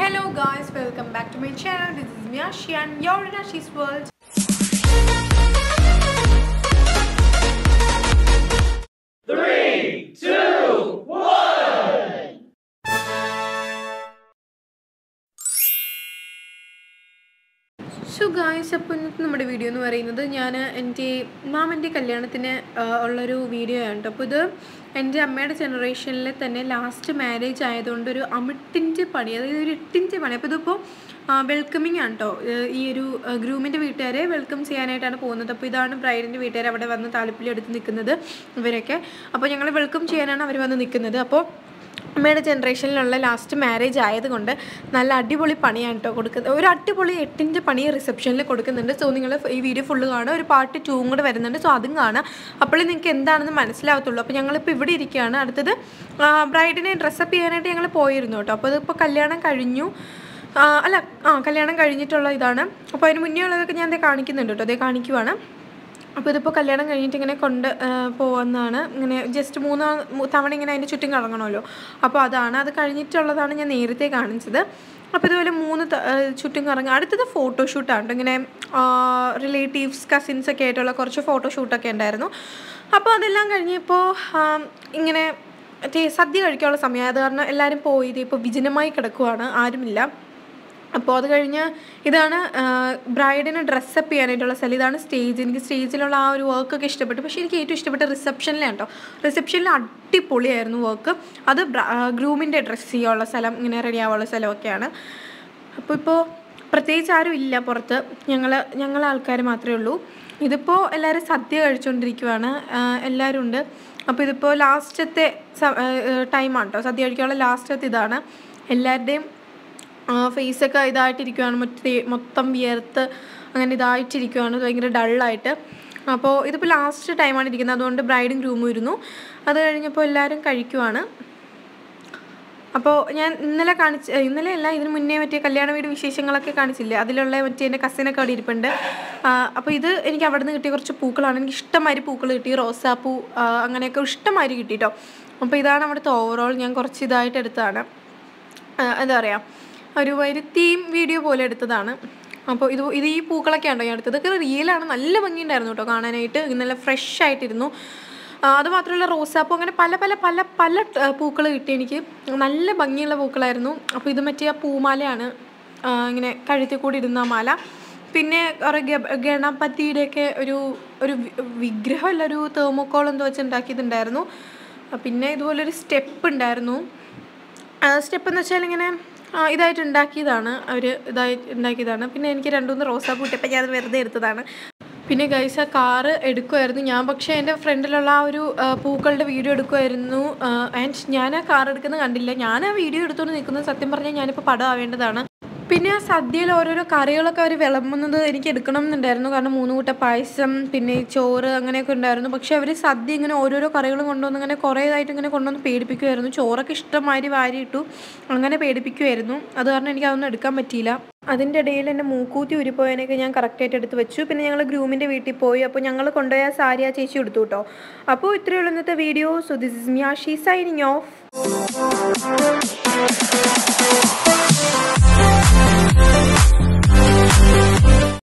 Hello guys, welcome back to my channel. This is Miyashi and you're in Ashi's World. So guys അപ്പോൾ ഇന്നത്തെ നമ്മുടെ video എന്ന് പറയുന്നത് ഞാൻ എൻ്റെ മാമൻ്റെ കല്യാണത്തിന് ആ, ഉള്ളൊരു വീഡിയോ ആണ് കേട്ടോ അപ്പോൾ ഇത് എൻ്റെ അമ്മയുടെ ജനറേഷനിൽ തന്നെ ലാസ്റ്റ് മാരേജ് ആയതുകൊണ്ട് ഒരു അമിട്ടിൻ്റെ പണി അതായത് ഒരു എട്ടിൻ്റെ പണി അപ്പോൾ ഇതിപ്പോൾ വെൽക്കമിങ് ആണ് കേട്ടോ ഈ ഒരു ഗ്രൂമിൻ്റെ വീട്ടുകാരെ വെൽക്കം ചെയ്യാനായിട്ടാണ് പോകുന്നത് അപ്പോൾ ഇതാണ് ബ്രൈഡിൻ്റെ വീട്ടുകാർ അവിടെ വന്ന് താലപ്പൊലി എടുത്ത് നിൽക്കുന്നത് ഇവരൊക്കെ അപ്പോൾ ഞങ്ങൾ വെൽക്കം ചെയ്യാനാണ് അവർ വന്ന് നിൽക്കുന്നത് അപ്പോൾ അമ്മയുടെ ജനറേഷനിലുള്ള ലാസ്റ്റ് മാരേജ് ആയതുകൊണ്ട് നല്ല അടിപൊളി പണിയാണ് കേട്ടോ കൊടുക്കുന്നത് ഒരു അടിപൊളി എട്ടിൻ്റെ പണി റിസപ്ഷനിൽ കൊടുക്കുന്നുണ്ട് സോ നിങ്ങൾ ഈ വീഡിയോ ഫുള്ള് കാണുക ഒരു പാർട്ട് ടൂവും കൂടെ വരുന്നുണ്ട് സോ അതും കാണാം അപ്പോഴേ നിങ്ങൾക്ക് എന്താണെന്ന് മനസ്സിലാവത്തുള്ളൂ അപ്പോൾ ഞങ്ങളിപ്പോൾ ഇവിടെ ഇരിക്കുകയാണ് അടുത്തത് ബ്രൈഡിനെ ഡ്രസ്സപ്പ് ചെയ്യാനായിട്ട് ഞങ്ങൾ പോയിരുന്നു കേട്ടോ അപ്പോൾ ഇതിപ്പോൾ കല്യാണം കഴിഞ്ഞു ആ, അല്ല ആ കല്യാണം കഴിഞ്ഞിട്ടുള്ള ഇതാണ് അപ്പോൾ അതിന് മുന്നേ ഉള്ളതൊക്കെ ഞാൻ ദേ കാണിക്കുന്നുണ്ട് കേട്ടോ അതേ കാണിക്കുവാണ് അപ്പോൾ ഇതിപ്പോൾ കല്യാണം കഴിഞ്ഞിട്ട് ഇങ്ങനെ കൊണ്ട് ആ, പോകുന്നതാണ് ഇങ്ങനെ ജസ്റ്റ് മൂന്ന് മൂ- തവണ ഇങ്ങനെ അതിൻ്റെ ചുറ്റും കറങ്ങണമല്ലോ അപ്പോൾ അതാണ് അത് കഴിഞ്ഞിട്ടുള്ളതാണ് ഞാൻ നേരത്തെ കാണിച്ചത് അപ്പോൾ ഇതുപോലെ മൂന്ന് ത- ആ, ചുറ്റും കറങ്ങുക അടുത്തത് ഫോട്ടോഷൂട്ടാണ് കേട്ടോ ഇങ്ങനെ റിലേറ്റീവ്സ് കസിൻസ് ഒക്കെ ആയിട്ടുള്ള കുറച്ച് ഫോട്ടോഷൂട്ടൊക്കെ ഉണ്ടായിരുന്നു അപ്പോൾ അതെല്ലാം കഴിഞ്ഞപ്പോൾ ഇങ്ങനെ മറ്റേ സദ്യ കഴിക്കാനുള്ള സമയം അത് കാരണം എല്ലാവരും പോയി ഇത് ഇപ്പോൾ വിജനമായി കിടക്കുവാണ് ആരുമില്ല അപ്പോൾ അത് കഴിഞ്ഞ് ഇതാണ് ബ്രൈഡിനെ ഡ്രസ്സപ്പ് ചെയ്യാനായിട്ടുള്ള സ്ഥലം ഇതാണ് സ്റ്റേജ് എനിക്ക് സ്റ്റേജിലുള്ള ആ ഒരു വർക്കൊക്കെ ഇഷ്ടപ്പെട്ടു പക്ഷേ എനിക്ക് ഏറ്റവും ഇഷ്ടപ്പെട്ട റിസപ്ഷനിലാണ് കേട്ടോ റിസപ്ഷനിൽ അടിപൊളിയായിരുന്നു വർക്ക് അത് ഗ്രൂമിൻ്റെ ഡ്രസ്സ് ചെയ്യാനുള്ള സ്ഥലം ഇങ്ങനെ റെഡി ആവാനുള്ള സ്ഥലമൊക്കെയാണ് അപ്പോൾ ഇപ്പോൾ പ്രത്യേകിച്ച് ആരും ഇല്ല പുറത്ത് ഞങ്ങൾ ഞങ്ങൾ ആൾക്കാർ മാത്രമേ ഉള്ളൂ ഇതിപ്പോൾ എല്ലാവരും സദ്യ കഴിച്ചുകൊണ്ടിരിക്കുവാണ് എല്ലാവരും ഉണ്ട് അപ്പോൾ ഇതിപ്പോൾ ലാസ്റ്റത്തെ ടൈമാണ് കേട്ടോ സദ്യ കഴിക്കാനുള്ള ലാസ്റ്റത്തെ ഇതാണ് എല്ലാവരുടെയും ഫേസൊക്കെ ഇതായിട്ടിരിക്കുവാണ് മറ്റേ മൊത്തം വിയർത്ത് അങ്ങനെ ഇതായിട്ടിരിക്കുവാണ് ഭയങ്കര ഡള്ളായിട്ട് അപ്പോൾ ഇതിപ്പോൾ ലാസ്റ്റ് ടൈമാണ് ഇരിക്കുന്നത് അതുകൊണ്ട് ബ്രൈഡും ഗ്രൂമും ഇരുന്നു അത് കഴിഞ്ഞപ്പോൾ എല്ലാവരും കഴിക്കുവാണ് അപ്പോൾ ഞാൻ ഇന്നലെ കാണിച്ച ഇന്നലെ അല്ല ഇതിന് മുന്നേ മറ്റേ കല്യാണ വീട് വിശേഷങ്ങളൊക്കെ കാണിച്ചില്ലേ അതിലുള്ള മറ്റേ എൻ്റെ കസിനൊക്കെ അവിടെ ഇരിപ്പുണ്ട് ആ, അപ്പോൾ ഇത് എനിക്ക് അവിടെ നിന്ന് കിട്ടിയ കുറച്ച് പൂക്കളാണ് എനിക്ക് ഇഷ്ടമാതിരി പൂക്കൾ കിട്ടി റോസാപ്പൂ ആ, അങ്ങനെയൊക്കെ ഇഷ്ടമാതിരി കിട്ടി കേട്ടോ അപ്പോൾ ഇതാണ് അവിടുത്തെ ഓവറോൾ ഞാൻ കുറച്ച് ഇതായിട്ട് എടുത്തതാണ് ആ, എന്താ പറയുക ഒരു ഒരു തീം വീഡിയോ പോലെ എടുത്തതാണ് അപ്പോൾ ഇത് ഇത് ഈ പൂക്കളൊക്കെ ഉണ്ടോ ഞാൻ എടുത്തത് ഇതൊക്കെ റിയലാണ് നല്ല ഭംഗിയുണ്ടായിരുന്നു കേട്ടോ കാണാനായിട്ട് നല്ല ഫ്രഷ് ആയിട്ടിരുന്നു ആ, അത് മാത്രമല്ല റോസാപ്പൂ അങ്ങനെ പല പല പല പല പൂക്കൾ കിട്ടി എനിക്ക് നല്ല ഭംഗിയുള്ള പൂക്കളായിരുന്നു അപ്പോൾ ഇത് മറ്റേ ആ പൂമാലയാണ് ആ, ഇങ്ങനെ കഴുത്തിൽ കൂടി ഇടുന്ന ആ മാല പിന്നെ കുറേ ഗ- ഗണപതിയുടെയൊക്കെ ഒരു ഒരു വി- വിഗ്രഹമല്ല ഒരു തേർമോക്കോൾ എന്തോ വെച്ച് ഉണ്ടാക്കിയിട്ടുണ്ടായിരുന്നു ആ, പിന്നെ ഇതുപോലൊരു സ്റ്റെപ്പ് ഉണ്ടായിരുന്നു സ്റ്റെപ്പ് എന്ന് വെച്ചാൽ ഇങ്ങനെ ആ, ഇതായിട്ട് ഉണ്ടാക്കിയതാണ് അവർ ഇതായി ഉണ്ടാക്കിയതാണ് പിന്നെ എനിക്ക് രണ്ട് മൂന്ന് റോസാപ്പൂ കിട്ടിയപ്പോൾ ഞാൻ അത് വെറുതെ എടുത്തതാണ് പിന്നെ ഗൈസ് ആ കാറ് എടുക്കുമായിരുന്നു ഞാൻ പക്ഷേ എൻ്റെ ഫ്രണ്ടിലുള്ള ആ ഒരു ആ, പൂക്കളുടെ വീഡിയോ എടുക്കുമായിരുന്നു ആൻഡ് ഞാൻ ആ കാർ എടുക്കുന്നത് കണ്ടില്ല ഞാൻ ആ വീഡിയോ എടുത്തുകൊണ്ട് നിൽക്കുന്നത് സത്യം പറഞ്ഞാൽ ഞാനിപ്പോൾ പടം ആവേണ്ടതാണ് പിന്നെ ആ സദ്യയിൽ ഓരോരോ കറികളൊക്കെ അവർ വിളമ്പുന്നത് എനിക്ക് എടുക്കണം എന്നുണ്ടായിരുന്നു കാരണം മൂന്ന് കൂട്ട പായസം പിന്നെ ഈ ചോറ് അങ്ങനെയൊക്കെ ഉണ്ടായിരുന്നു പക്ഷെ അവർ സദ്യ ഇങ്ങനെ ഓരോരോ കറികളും കൊണ്ടുവന്ന് ഇങ്ങനെ കുറേ ഇതായിട്ട് ഇങ്ങനെ കൊണ്ടുവന്ന് പേടിപ്പിക്കുമായിരുന്നു ചോറൊക്കെ ഇഷ്ടമാതിരി വാരിയിട്ടു അങ്ങനെ പേടിപ്പിക്കുമായിരുന്നു അത് കാരണം എനിക്ക് അതൊന്നും എടുക്കാൻ പറ്റിയില്ല അതിൻ്റെ ഇടയിൽ എൻ്റെ മൂക്കൂത്തി ഉരിപ്പോയതിനൊക്കെ ഞാൻ കറക്റ്റായിട്ട് എടുത്ത് വെച്ചു പിന്നെ ഞങ്ങൾ ഗ്രൂമിൻ്റെ വീട്ടിൽ പോയി അപ്പോൾ ഞങ്ങൾ കൊണ്ടുപോയ ആ സാരി ആ ചേച്ചി എടുത്തു കേട്ടോ അപ്പോൾ ഇത്രയേ ഉള്ളൂ ഇന്നത്തെ വീഡിയോ സോ ദിസ് ഇസ് മിയാഷി സൈനിങ് ഓഫ്